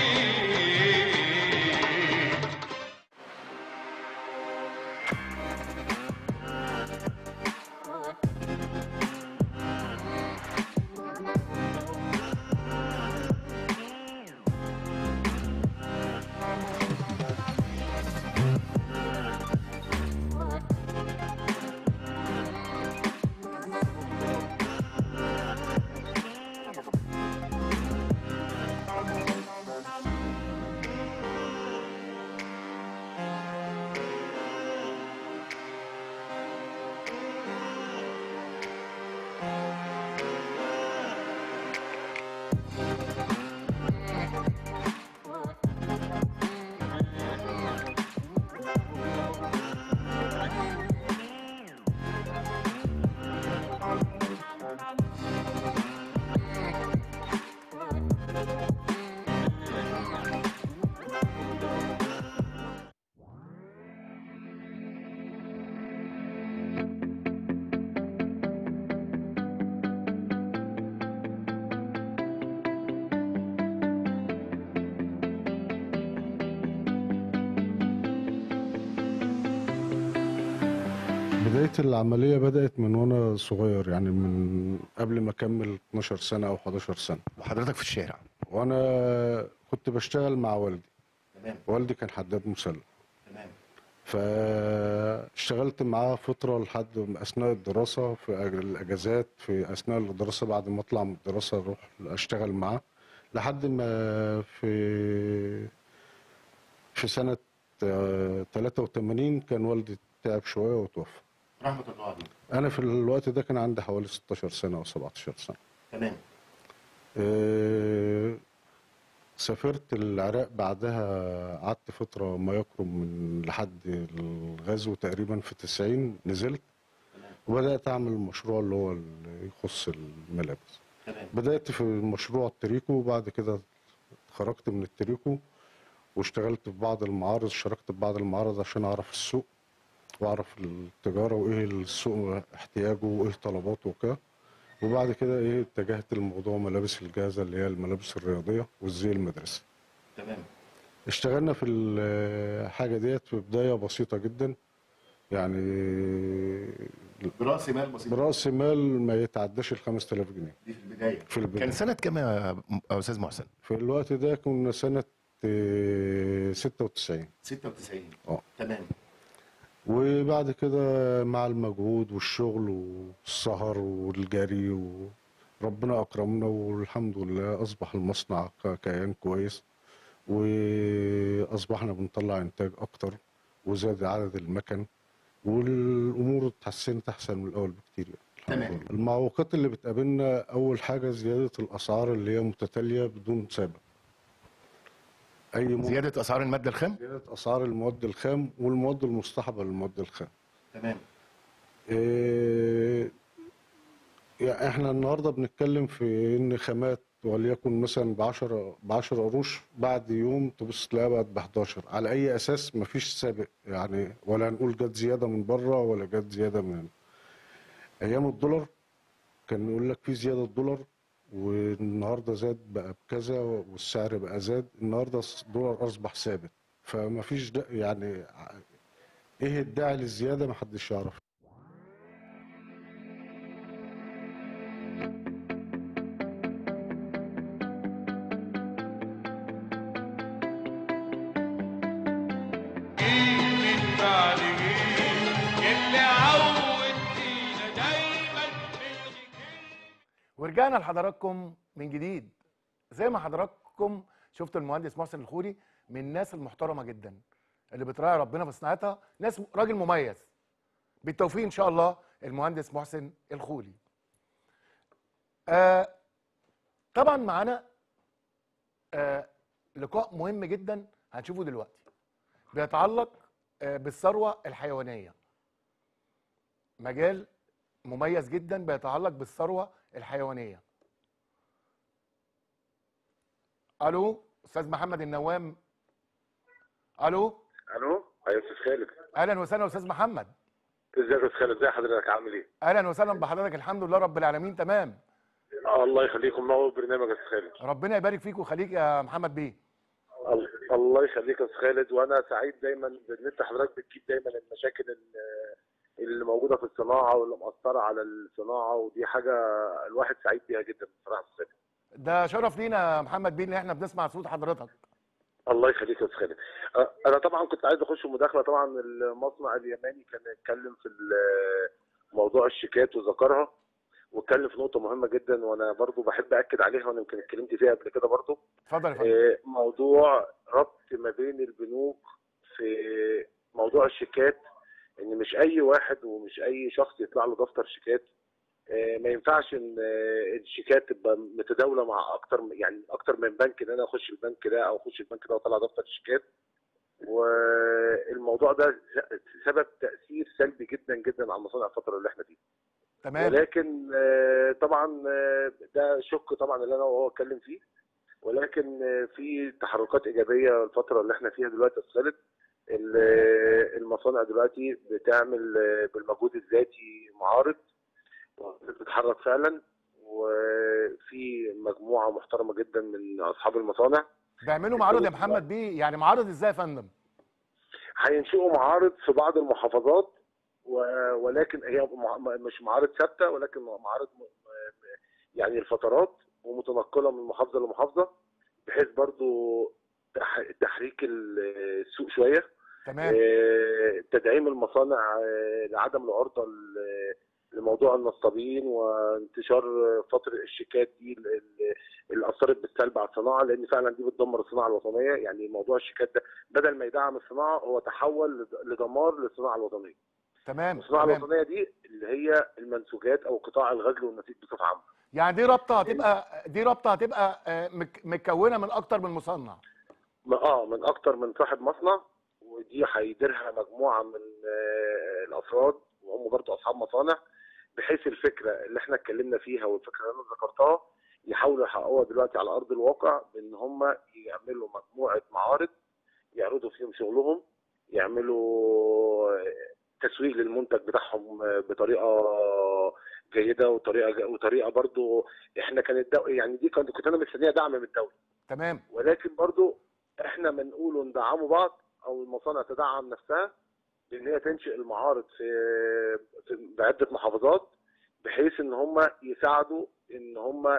بداية العملية بدأت من وأنا صغير يعني من قبل ما أكمل 12 سنة أو 11 سنة وحضرتك في الشارع وأنا كنت بشتغل مع والدي تمام والدي كان حداد مسلح تمام فاشتغلت معاه فترة لحد أثناء الدراسة في أج- الأجازات في أثناء الدراسة بعد ما أطلع من الدراسة أروح أشتغل معاه لحد ما في في سنة آه، 83 كان والدي تعب شوية وتوفى رحمه الله عليك أنا في الوقت ده كان عندي حوالي 16 سنة أو 17 سنة تمام آه، سافرت العراق بعدها قعدت فترة ما يقرب من لحد الغزو تقريبا في 90 نزلت وبدأت أعمل المشروع اللي هو اللي يخص الملابس تمام بدأت في مشروع التريكو وبعد كده خرجت من التريكو واشتغلت في بعض المعارض اشتركت في بعض المعارض عشان أعرف السوق وأعرف التجارة وإيه السوق احتياجه وإيه طلباته وكده وبعد كده إيه اتجهت لموضوع ملابس الجاهزة اللي هي الملابس الرياضية والزي المدرسي تمام اشتغلنا في الحاجة ديت في بداية بسيطة جدا يعني براس مال بسيط برأس مال ما يتعداش ال 5000 جنيه دي في البدايه في البداية كان سنه كام يا م- يا استاذ محسن في الوقت ده كنا سنة آه، 96 96 اه تمام وبعد كده مع المجهود والشغل والسهر والجري وربنا أكرمنا والحمد لله أصبح المصنع ك- كيان كويس وأصبحنا بنطلع إنتاج أكتر وزاد عدد المكن والامور اتحسنت احسن من الاول بكتير يعني الحمد تمام. لله. المعوقات اللي بتقابلنا اول حاجه زياده الاسعار اللي هي متتاليه بدون سبب اي م... زياده اسعار الماده الخام زياده اسعار المواد الخام والمواد المصطحبه للمواد الخام تمام إيه يعني احنا النهارده بنتكلم في ان خامات وليكن مثلا ب 10 ب 10 قروش بعد يوم تبص تلاقيها بقت ب 11 على اي اساس مفيش سابق يعني ولا نقول جت زياده من بره ولا جت زياده من هنا ايام الدولار كان يقول لك في زياده دولار والنهارده زاد بقى بكذا والسعر بقى زاد النهارده الدولار اصبح ثابت فمفيش دا يعني ع- ايه الداعي للزياده محدش يعرف جيل من بعد جيل اللي عودتينا دايما نلغي كلمة ورجعنا لحضراتكم من جديد زي ما حضراتكم شفتوا المهندس محسن الخوري من الناس المحترمه جدا اللي بتراعي ربنا في صناعتها ناس راجل مميز بالتوفيق ان شاء الله المهندس محسن الخولي آه طبعا معانا آه لقاء مهم جدا هنشوفه دلوقتي بيتعلق آه بالثروه الحيوانيه مجال مميز جدا بيتعلق بالثروه الحيوانيه الو استاذ محمد النوام الو الو ايوه استاذ خالد اهلا وسهلا استاذ محمد ازيك يا استاذ خالد ازي حضرتك عامل ايه؟ اهلا وسهلا بحضرتك الحمد لله رب العالمين تمام آه الله يخليكم منور برنامج يا استاذ خالد ربنا يبارك فيك ويخليك يا محمد بيه ال- الله يخليك يا استاذ خالد وانا سعيد دايما بان انت حضرتك بتجيب دايما المشاكل ال- اللي موجوده في الصناعه واللي مأثره على الصناعه ودي حاجه الواحد سعيد بيها جدا بصراحه يا استاذ خالد ده شرف لينا يا محمد بيه ان احنا بنسمع صوت حضرتك الله يخليك يا استاذ خالد آه، انا طبعا كنت عايز اخش مداخله طبعا المصنع اليماني كان اتكلم في ال- موضوع الشيكات وذكرها واتكلم في نقطه مهمه جدا وانا برضو بحب اكد عليها وانا يمكن اتكلمت فيها قبل كده برضو اتفضل يا فندم آه، موضوع ربط ما بين البنوك في موضوع الشيكات ان مش اي واحد ومش اي شخص يطلع له دفتر شيكات آه، ما ينفعش ان آه، الشيكات تبقى متداوله مع اكتر يعني اكتر من بنك ان انا اخش البنك ده او اخش البنك ده واطلع دفتر شيكات والموضوع ده سبب تاثير سلبي جدا جدا على المصانع الفتره اللي احنا فيها تمام ولكن آه، طبعا آه، ده شق طبعا اللي انا وهو اتكلم فيه ولكن آه، في تحركات ايجابيه الفتره اللي احنا فيها دلوقتي يا أستاذ خالد ال- المصانع دلوقتي بتعمل آه، بالمجهود الذاتي معارض بتتحرك فعلا وفي مجموعه محترمه جدا من اصحاب المصانع بيعملوا معارض يا محمد بيه يعني معارض ازاي يا فندم هينشئوا معارض في بعض المحافظات و- ولكن هي مع- مش معارض ثابته ولكن معارض م- م- يعني الفترات ومتنقله من محافظه لمحافظه بحيث برضو تح- تحريك ال- السوق شويه تمام آه، تدعيم المصانع آه، لعدم العرضه ل- لموضوع النصابين وانتشار فتره الشيكات دي ال- ال- اللي اثرت بالسلب على الصناعه لان فعلا دي بتدمر الصناعه الوطنيه يعني موضوع الشيكات ده بدل ما يدعم الصناعه هو تحول لد- لدمار للصناعه الوطنيه. تمام الصناعه تمام الوطنيه دي اللي هي المنسوجات او قطاع الغزل والنسيج بصفه عامه. يعني دي رابطه هتبقى دي رابطه هتبقى آه، مك- متكونه من اكتر من مصنع م- اه من اكتر من صاحب مصنع ودي هيديرها مجموعه من آه، الافراد وهم برضه اصحاب مصانع بحيث الفكره اللي احنا اتكلمنا فيها والفكره اللي انا ذكرتها يحاولوا يحققوها دلوقتي على ارض الواقع بان هم يعملوا مجموعه معارض يعرضوا فيهم شغلهم يعملوا آه، تسويق للمنتج بتاعهم آه، بطريقه جيده وطريقه وطريقه برضو احنا كانت دو... يعني دي كنت كنت انا مستنيه دعم من الدوله تمام ولكن برضو احنا بنقول ندعموا بعض او المصانع تدعم نفسها بان هي تنشئ المعارض في, في بعده محافظات بحيث ان هم يساعدوا ان هم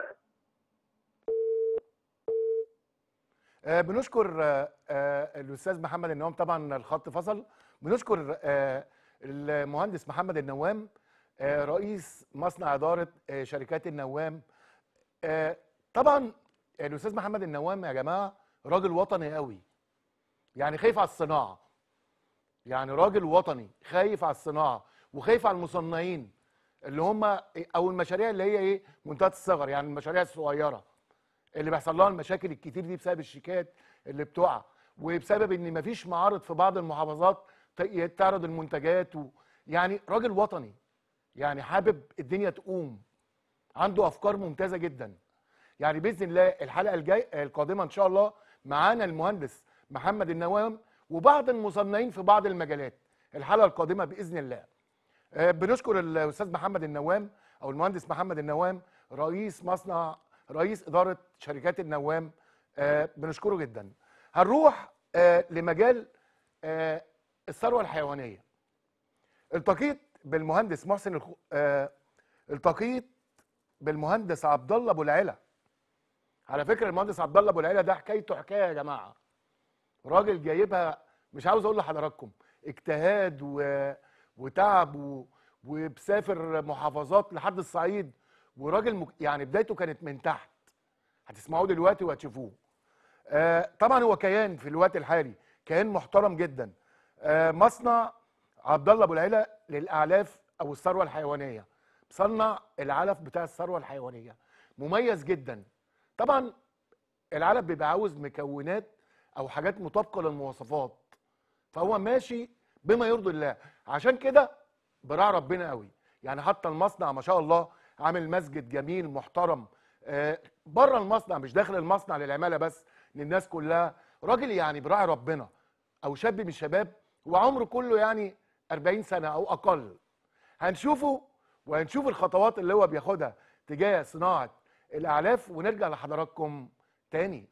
آه، بنشكر آه، آه، الاستاذ محمد النوام طبعا الخط فصل بنشكر آه، المهندس محمد النوام آه، رئيس مصنع اداره آه، شركات النوام آه، طبعا الاستاذ محمد النوام يا جماعه راجل وطني قوي يعني خايف على الصناعه يعني راجل وطني خايف على الصناعه وخايف على المصنعين اللي هم او المشاريع اللي هي ايه منتهى الصغر يعني المشاريع الصغيره اللي بيحصل لها المشاكل الكتير دي بسبب الشيكات اللي بتقع وبسبب ان مفيش معارض في بعض المحافظات ت- تعرض المنتجات و... يعني راجل وطني يعني حابب الدنيا تقوم عنده افكار ممتازه جدا يعني باذن الله الحلقه الجاي القادمه ان شاء الله معانا المهندس محمد النوام وبعض المصنعين في بعض المجالات الحلقه القادمه باذن الله آه، بنشكر الاستاذ محمد النوام او المهندس محمد النوام رئيس مصنع رئيس اداره شركات النوام آه، بنشكره جدا هنروح آه، لمجال آه، الثروه الحيوانيه التقيت بالمهندس محسن الخ... آه، التقيت بالمهندس عبد الله ابو العلا على فكره المهندس عبد الله ابو العلا ده حكايته حكايه يا جماعه راجل جايبها مش عاوز اقول لحضراتكم اجتهاد و... وتعب و... وبسافر محافظات لحد الصعيد وراجل مك... يعني بدايته كانت من تحت هتسمعوه دلوقتي وهتشوفوه آه طبعا هو كيان في الوقت الحالي كيان محترم جدا آه مصنع عبد الله ابو العلا للاعلاف او الثروه الحيوانيه مصنع العلف بتاع الثروه الحيوانيه مميز جدا طبعا العلف بيبقى عاوز مكونات او حاجات مطابقه للمواصفات فهو ماشي بما يرضي الله عشان كده براع ربنا قوي يعني حتى المصنع ما شاء الله عامل مسجد جميل محترم آه بره المصنع مش داخل المصنع للعماله بس للناس كلها راجل يعني براعي ربنا او شاب من الشباب وعمره كله يعني 40 سنه او اقل هنشوفه وهنشوف الخطوات اللي هو بياخدها تجاه صناعه الاعلاف ونرجع لحضراتكم تاني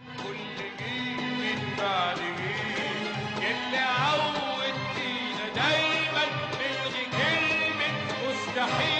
من بعد جيل اللي عودتينا دايما نلغي كلمة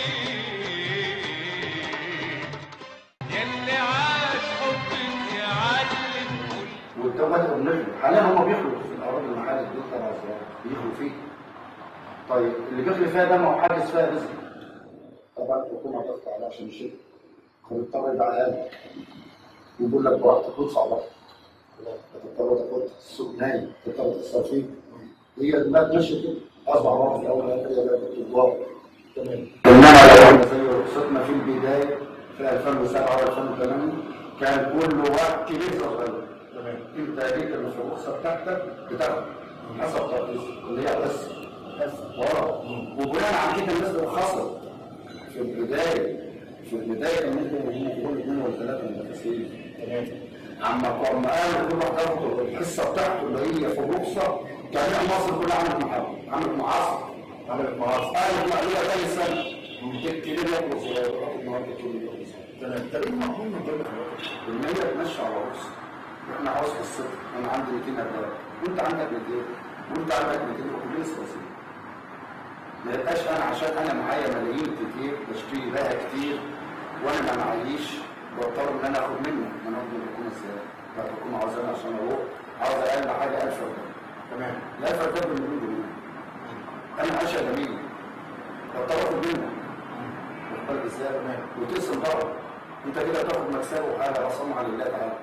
مستحيل يلي عاش حبك يعلم كل والتوبات بنخلق حاليا هم بيخلقوا في الاراضي المحل دي تبع الزراعه بيخلقوا فيه طيب اللي بيخلق فيها ده ما هو حاجز فيها رزق طبعا الحكومه ضغط عليه عشان يشيل فبيضطر يبقى اقل يقول لك براحتك ادفع بقى هتضطر تاخد السوق نايم تضطر تصرف فيه هي المال ماشيه كده اصبح مرة في الاول هي بقت التجار تمام انما لو احنا زي رخصتنا في البدايه في 2007 و 2008 كان كل واحد كبير صغير تمام انت جيت اللي في الرخصه بتاعتك بتاخد حسب ترخيصك اللي هي بس بس اه وبناء على كده الناس بتخسر في البدايه في البدايه كان ممكن يكون اثنين ولا ثلاثه منافسين تمام عما قام قالوا كل واحد ياخد الحصه بتاعته اللي هي في الرخصه كان مصر كلها عملت محاضره عملت معاصر عملت معاصر قالت معلومه ثاني سنه كبير ياكل صغير ياخد النهارده كبير ياكل صغير تمام طب ايه المفهوم من ضمن ان هي تمشي على الرخصه احنا عاوز الصفر انا عندي 200 ابواب وانت عندك 200 وانت عندك 200 وكلنا سواسيه ما يبقاش انا عشان انا معايا ملايين كتير بشتري بقى كتير وانا ما معيش بضطر ان انا اخد منه ما انا اخد من الحكومه ازاي؟ لا الحكومه عاوزاني عشان اروح عاوز اقل حاجه 1000 فردان تمام ال 1000 فردان بمليون جنيه انا عايشه جميل بضطر اخد منه واخد بالك ازاي؟ تمام وتقسم بره انت كده تاخد مكسبه وحاجه وصنع لله تعالى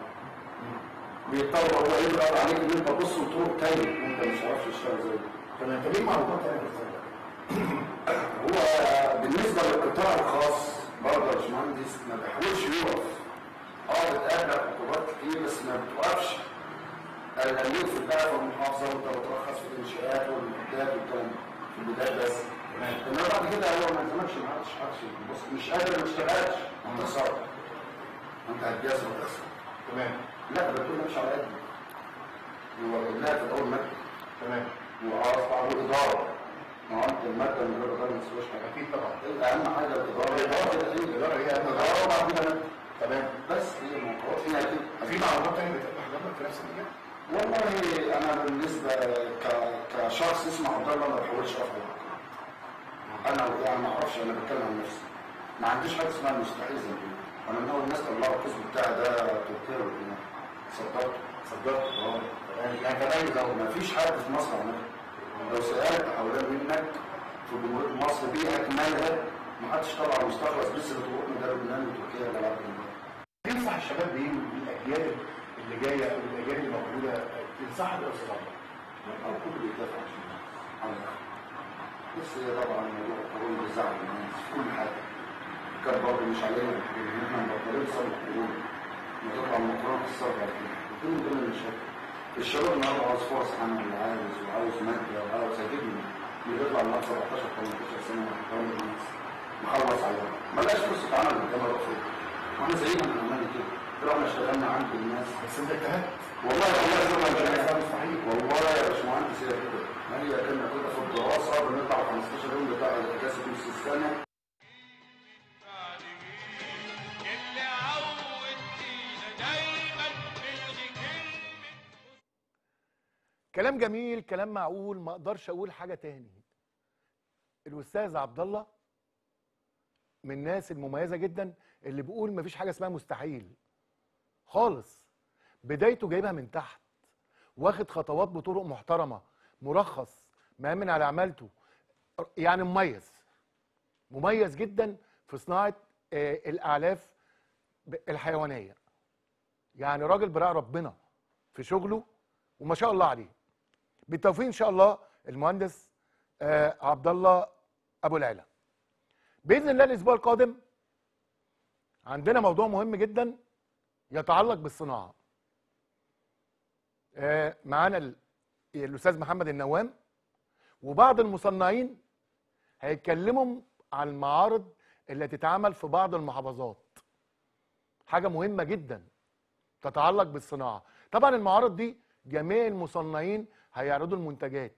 بيضطر هو يضغط عليك ان انت تبص وتروح تاني وانت مش عارف تشتغل زي تمام طب ايه معلومات تانية هو بالنسبه للقطاع الخاص برضه يا باشمهندس ما بيحاولش يقف اه بتقابلك عقوبات كتير بس ما بتوقفش الأمير في بقى في المحافظة وانت بترخص في الانشاءات والمعدات والكلام ده. في البداية بس انما بعد كده هو ما يلزمكش ما عادش عادش بص مش قادر ما اشتغلش انت خسرت انت هتجاز وتخسر تمام لا ده كله مش على قد هو لا في الاول مكتب تمام واصبح له اداره ما هو انت الماده من غير اداره ما تسواش حاجه اكيد طبعا اهم حاجه الاداره الاداره الاداره هي اهم اداره وبعد كده مكتب تمام بس هي موضوع فيها كده في معلومات ثانيه بتبقى حضرتك في نفس المجال والله انا بالنسبه ك... كشخص اسمه عبد الله ما بحاولش افهم انا يعني ما اعرفش انا بتكلم عن نفسي ما عنديش حاجه اسمها مستحيل زي كده انا من اول الناس طلعوا القسم بتاعي ده تركيا وكده صدقت صدقت اه يعني كمان لو ما فيش حد في مصر عملها لو سالت حوالين منك في جمهوريه مصر دي اكملها ما حدش طلع مستخلص لسه بتروح من ده لبنان وتركيا ولا عارف تنصح الشباب بايه والاجيال اللي جايه او الاجيال اللي موجوده تنصحها بايه يا استاذ عمر؟ يبقى الكل يدافع عشان على الأقل. بس هي طبعا موضوع القانون بيزعل الناس في كل حاجه كان برضه مش علينا الحكايه ان احنا مبطلين نصلح قانون ما تطلع المقارنات الصعبه على كده ودي من ضمن المشاكل الشباب النهارده عاوز فرص عمل وعاوز وعاوز ماده وعاوز هتجيبني اللي بيطلع النهارده 17 18 سنه محترم الناس مخلص عليها ملقاش فرصه عمل قدام الرسول واحنا زينا من عمال كده رحنا اشتغلنا عند الناس بس انت اجتهدت والله والله شغل مش مستحيل والله يا باشمهندس هي كده ما هي كنا كده في الدراسه بنطلع 15 يوم بتاع اجازه نص السنه اللي عودتينا دايما نلغي كلمة كلام جميل كلام معقول ما اقدرش اقول حاجه تاني الاستاذ عبد الله من الناس المميزه جدا اللي بيقول مفيش حاجه اسمها مستحيل خالص بدايته جايبها من تحت واخد خطوات بطرق محترمه مرخص مأمن على عمالته يعني مميز مميز جدا في صناعه آه، الاعلاف ب- الحيوانيه يعني راجل براء ربنا في شغله وما شاء الله عليه بالتوفيق ان شاء الله المهندس آه، عبد الله ابو العلا باذن الله الاسبوع القادم عندنا موضوع مهم جدا يتعلق بالصناعه آه، معانا ال- الاستاذ محمد النوام وبعض المصنعين هيتكلموا عن المعارض اللي تتعمل في بعض المحافظات حاجه مهمه جدا تتعلق بالصناعه طبعا المعارض دي جميع المصنعين هيعرضوا المنتجات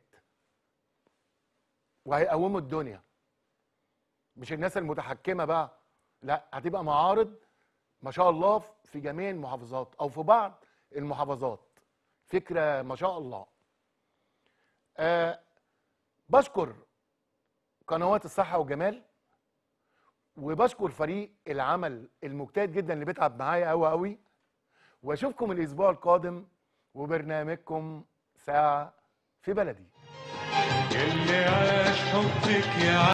وهيقوموا الدنيا مش الناس المتحكمه بقى لا هتبقى معارض ما شاء الله في جميع المحافظات او في بعض المحافظات فكره ما شاء الله أه بشكر قنوات الصحه والجمال وبشكر فريق العمل المجتهد جدا اللي بيتعب معايا قوي قوي واشوفكم الاسبوع القادم وبرنامجكم ساعه في بلدي اللي عاش حبك يا